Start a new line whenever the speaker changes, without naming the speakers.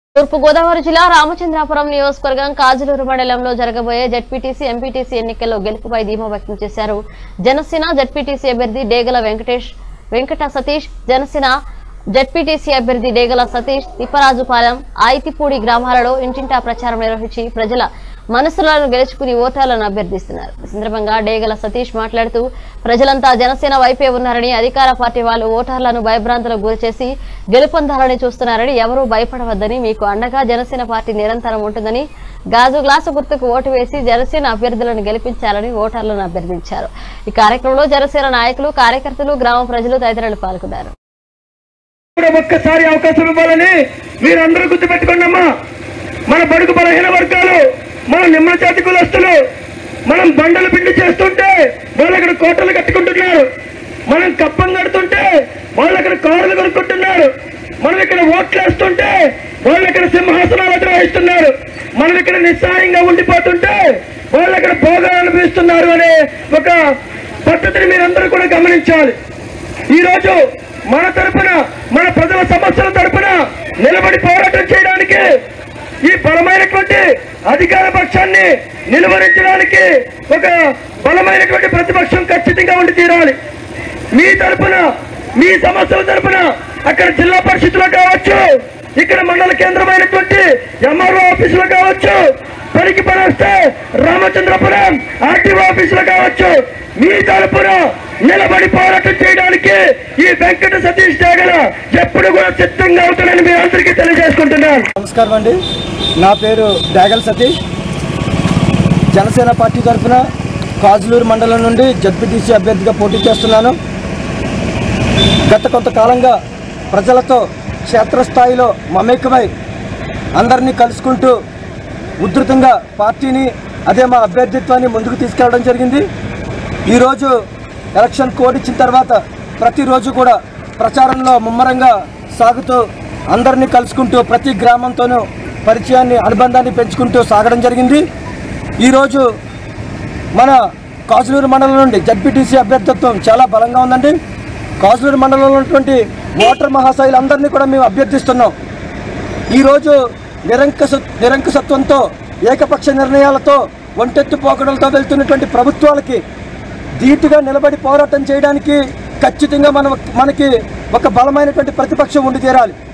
తూర్పు గోదావరి జిల్లా రామచంద్రాపురం నియోజకవర్గం కాజులూరు మండలంలో జరగబోయే జడ్పీటీసీ ఎంపీటీసీ ఎన్నికల్లో గెలుపుపై ధీమా వ్యక్తం చేశారు జనసేన జడ్పీటీసీ అభ్యర్థి డేగల వెంకటేష్ వెంకట సతీష్ జనసేన జడ్పీటీసీ అభ్యర్థి డేగల సతీష్ తిప్పరాజుపాలెం ఆయితిపూడి గ్రామాలలో ఇంటింటా ప్రచారం నిర్వహించి ప్రజల మనసులను గెలుచుకుని ఓటర్లను అభ్యర్థిస్తున్నారు ఈ సందర్భంగా డేగల సతీష్ మాట్లాడుతూ ప్రజలంతా జనసేన వైపే ఉన్నారని అధికార పార్టీ వాళ్ళు ఓటర్లను భయభ్రాంతులకు గురిచేసి గెలుపొందాలని చూస్తున్నారని ఎవరూ భయపడవద్దని మీకు అండగా జనసేన పార్టీ నిరంతరం ఉంటుందని గాజు గ్లాసు గుర్తుకు ఓటు వేసి జనసేన అభ్యర్థులను గెలిపించాలని ఓటర్లను అభ్యర్థించారు ఈ కార్యక్రమంలో జనసేన నాయకులు కార్యకర్తలు గ్రామ ప్రజలు తదితరులు పాల్గొన్నారు
కూడా ఒక్కసారి అవకాశం ఇవ్వాలని మీరందరూ గుర్తుపెట్టుకోండి అమ్మా మన బడుగు బలహీన వర్గాలు మన నిమ్న జాతి కులస్తులు మనం బండలు పిండి చేస్తుంటే వాళ్ళు అక్కడ కోటలు కట్టుకుంటున్నారు మనం కప్పం కడుతుంటే వాళ్ళు అక్కడ కారులు కొనుక్కుంటున్నారు మనం ఇక్కడ ఓట్లు వేస్తుంటే వాళ్ళు ఇక్కడ సింహాసనాలు నిర్వహిస్తున్నారు మనం ఇక్కడ నిస్సాయంగా ఉండిపోతుంటే వాళ్ళు అక్కడ భోగాలు అనుభవిస్తున్నారు అనే ఒక పద్ధతిని మీరందరూ కూడా గమనించాలి ఈ రోజు మన తరపున మన ప్రజల సమస్యల తరపున నిలబడి పోరాటం చేయడానికి ఈ బలమైనటువంటి అధికార పక్షాన్ని నిలువరించడానికి ఒక బలమైనటువంటి ప్రతిపక్షం ఖచ్చితంగా ఉండి తీరాలి మీ తరపున మీ సమస్యల తరపున అక్కడ జిల్లా పరిషత్లో కావచ్చు ఇక్కడ మండల కేంద్రమైనటువంటి ఎంఆర్ఓ ఆఫీసులో కావచ్చు పనికి పని వస్తే రామచంద్రపురం ఆర్టీఓ ఆఫీసులో కావచ్చు మీ తరపున నిలబడి పోరాటం చేయడానికి ఈ వెంకట సతీష్ జగన్ ఎప్పుడు కూడా సిద్ధంగా అవుతానని మీ అందరికీ తెలియజేసుకుంటున్నాను
నమస్కారం అండి నా పేరు డాగల్ సతీష్ జనసేన పార్టీ తరఫున కాజులూరు మండలం నుండి జడ్పీటీసీ అభ్యర్థిగా పోటీ చేస్తున్నాను గత కొంతకాలంగా ప్రజలతో క్షేత్రస్థాయిలో మమేకమై అందరినీ కలుసుకుంటూ ఉధృతంగా పార్టీని అదే మా అభ్యర్థిత్వాన్ని ముందుకు తీసుకెళ్ళడం జరిగింది ఈరోజు ఎలక్షన్ కోడ్ ఇచ్చిన తర్వాత ప్రతిరోజు కూడా ప్రచారంలో ముమ్మరంగా సాగుతూ అందరినీ కలుసుకుంటూ ప్రతి గ్రామంతోనూ పరిచయాన్ని అనుబంధాన్ని పెంచుకుంటూ సాగడం జరిగింది ఈరోజు మన కాసులూరు మండలం నుండి జడ్పీటీసీ అభ్యర్థిత్వం చాలా బలంగా ఉందండి కాసులూరు మండలంలో ఉన్నటువంటి ఓటర్ మహాశైలందరినీ కూడా మేము అభ్యర్థిస్తున్నాం ఈరోజు నిరంకస నిరంకుశత్వంతో ఏకపక్ష నిర్ణయాలతో ఒంటెత్తు పోకడలతో వెళ్తున్నటువంటి ప్రభుత్వాలకి ధీటుగా నిలబడి పోరాటం చేయడానికి ఖచ్చితంగా మన మనకి ఒక బలమైనటువంటి ప్రతిపక్షం ఉండి తీరాలి